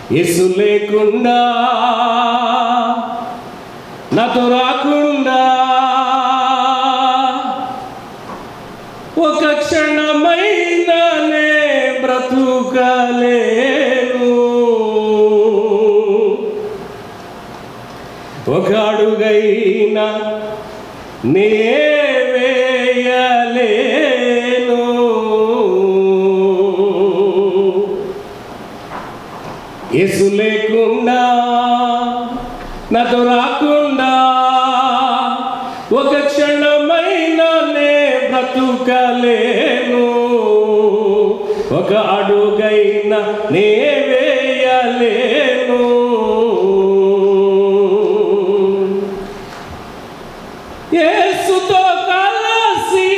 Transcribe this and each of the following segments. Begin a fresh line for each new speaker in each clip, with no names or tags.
యేసు లేకుండా నాతో రాకుండా ఒక క్షణమైనానే బ్రతుకలేను ఒక అడుగైనా నే వేయలేను యేసు లేకుండా నాతో రాకుండా ఒక క్షణమైనా నే బ్రతుకలేను ఒక అడుగైనా నే వేయలేను యేసుతో కలసి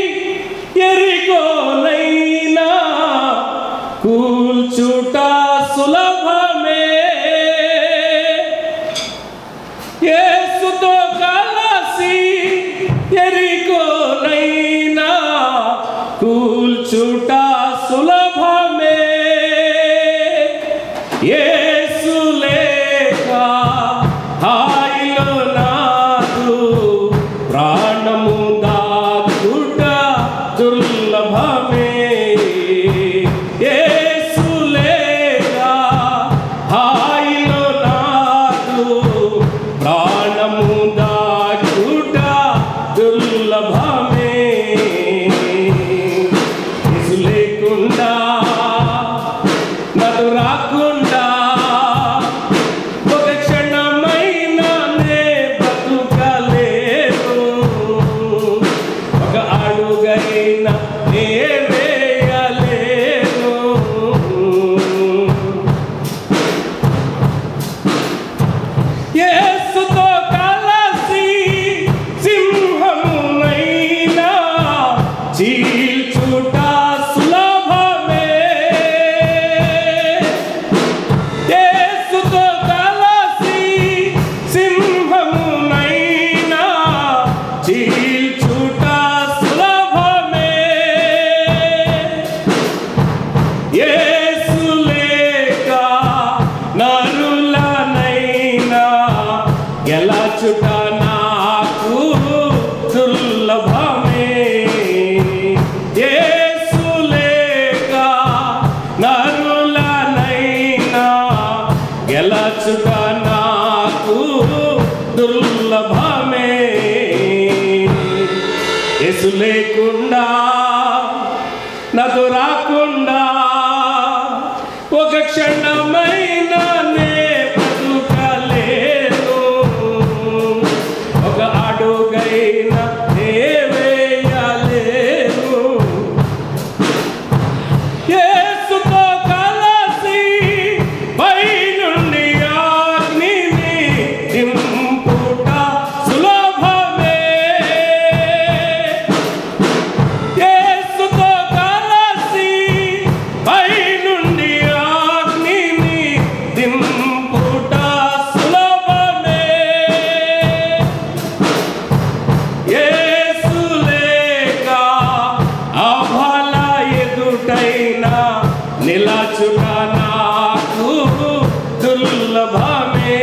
ఎరికోనైనా కూల్చుట సులభమే యేసుతో కలసి ఎరికోనైనా కూల్చుట సులభమే యేసు లేక హాయిలో నాదు ప్రాణము దాకుట దుర్లభమే యేసు లేక హాయిలో నాదు ప్రాణము దాకుట దుర్లభమే యేసు లేకుండా నన్ను రాకుండా ఒక క్షణమైనా నే బతుకలేను ఒక అడుగైనా నే వేయలేను యేసుతో కలసి సింహమునైనా చీల్చుట సులభమే యేసుతో కలసి సింహమునైనా చీల్చుట సులభమే యేసు లేక నరులనైనా గెలచుట నాకు దుర్లభమే యేసు లేక నరులనైనా గెలచుట నాకు దుర్లభమే యేసు లేకుండా నాకు రాకుండా ఒక క్షణమైనా నే బ్రతుకలేను ఒక అడుగైనా నే వేయలేను యేసుతో కలసి పైనుండి అగ్నిని దింపుట సులభమే యేసుతో కలసి పైనుండి అగ్నిని దింపుట సులభమే యేసు లేక అభల ఎదుటైనా నిలచుట నాకు దుర్లభమే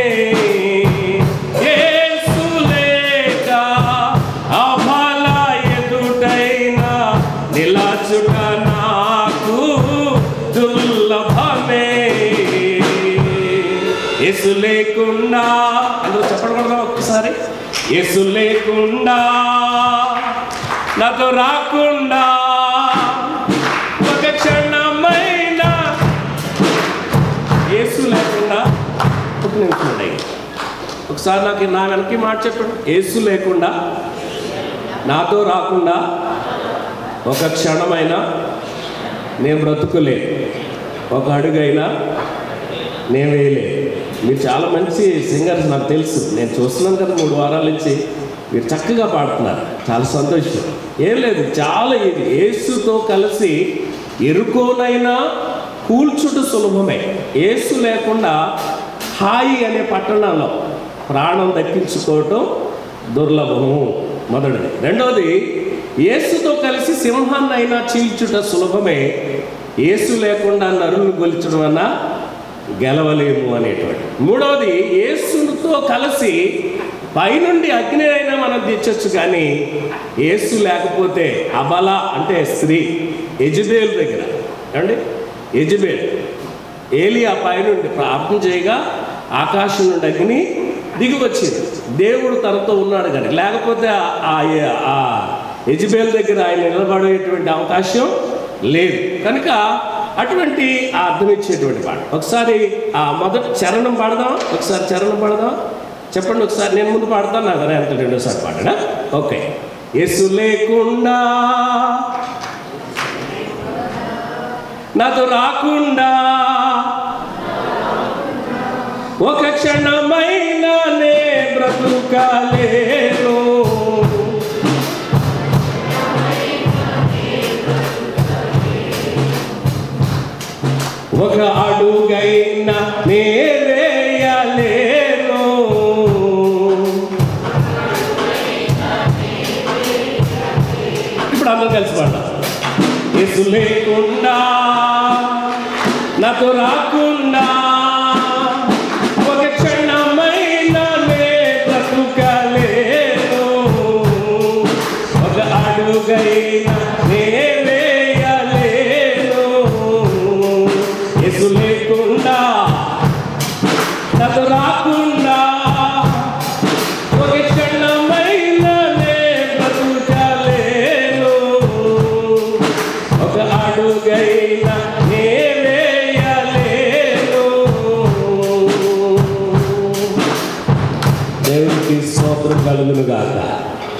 యేసు లేక అభల ఎదుటైనా నిలచుట నాకు దుర్లభమే యేసు లేకుండా అందరూ చెప్పకూడదా ఒక్కసారి యేసు లేకుండా నాతో రాకుండా ఒక క్షణమైనా యేసు లేకుండా ఒక నిమిషం ఉండండి. ఒకసారి నాకు నా వెనక్కి మాట చెప్పండి యేసు లేకుండా నాతో రాకుండా ఒక క్షణమైనా నేను బ్రతుకులే ఒక అడుగైనా నేను వేయలే మీరు చాలా మంచి సింగర్స్ నాకు తెలుసు నేను చూస్తున్నాను కదా మూడు వారాల నుంచి మీరు చక్కగా పాడుతున్నారు చాలా సంతోషం ఏం లేదు చాలా ఇది యేసుతో కలిసి ఎరుకోనైనా కూల్చుట సులభమే యేసు లేకుండా హాయి అనే పట్టణంలో ప్రాణం దక్కించుకోవటం దుర్లభము మొదటిది రెండవది యేసుతో కలిసి సింహాన్నైనా చీల్చుట సులభమే యేసు లేకుండా నరులు గొలిచడం అన్నా గెలవలేము అనేటువంటి మూడవది యేసుతో కలిసి పైనుండి అగ్ని అయినా మనం తెచ్చొచ్చు కానీ యేసు లేకపోతే అబల అంటే స్త్రీ ఎజుబేల్ దగ్గర ఏమండి ఎజుబేల్ ఏలియా పైనుండి ప్రార్థన చేయగా ఆకాశం నుండి అగ్ని దిగి వచ్చింది దేవుడు తనతో ఉన్నాడు కానీ లేకపోతే ఆ ఆ ఎజిబేల్ దగ్గర ఆయన నిలబడేటువంటి అవకాశం లేదు కనుక అటువంటి ఆ అర్థం ఇచ్చేటువంటి పాట ఒకసారి ఆ మొదటి చరణం పాడదాం ఒకసారి చరణం పాడదాం చెప్పండి ఒకసారి నేను ముందు పాడతాను నాకు వెనక రెండోసారి పాడనా ఓకే యేసు లేకుండా నాతో రాకుండా ఒక క్షణమైనానే బ్రతుకాలేను ఒక అడుగైనా నేరేయలేను ఇప్పుడు అందరం కలిసి పాడదాం యేసు లేకుండా నాతో రాకు